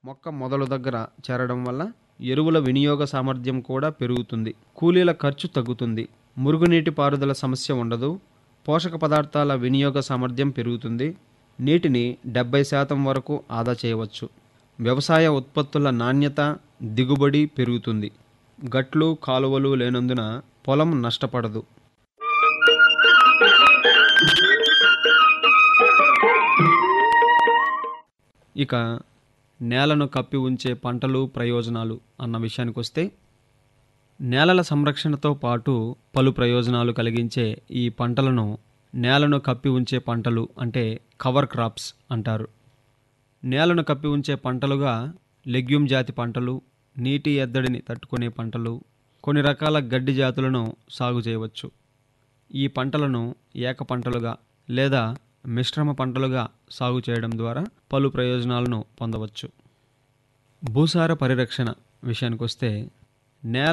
మొక్క మొదలు దగ్గర చేరడం వల్ల ఎరువుల వినియోగ సామర్థ్యం కూడా పెరుగుతుంది కూలీల ఖర్చు తగ్గుతుంది మురుగునీటి పారుదల సమస్య ఉండదు పోషక పదార్థాల వినియోగ సామర్థ్యం పెరుగుతుంది నీటిని డెబ్బై శాతం వరకు ఆదా చేయవచ్చు వ్యవసాయ ఉత్పత్తుల నాణ్యత దిగుబడి పెరుగుతుంది గట్లు కాలువలు లేనందున పొలం నష్టపడదు ఇక నేలను కప్పి ఉంచే పంటలు ప్రయోజనాలు అన్న విషయానికి వస్తే నేలల సంరక్షణతో పాటు పలు ప్రయోజనాలు కలిగించే ఈ పంటలను నేలను కప్పి ఉంచే పంటలు అంటే కవర్ క్రాప్స్ అంటారు నేలను కప్పి ఉంచే పంటలుగా లెగ్యూమ్ జాతి పంటలు నీటి ఎద్దడిని తట్టుకునే పంటలు కొన్ని రకాల గడ్డి జాతులను సాగు చేయవచ్చు ఈ పంటలను ఏక పంటలుగా లేదా మిశ్రమ పంటలుగా సాగు చేయడం ద్వారా పలు ప్రయోజనాలను పొందవచ్చు భూసార పరిరక్షణ విషయానికి వస్తే నేల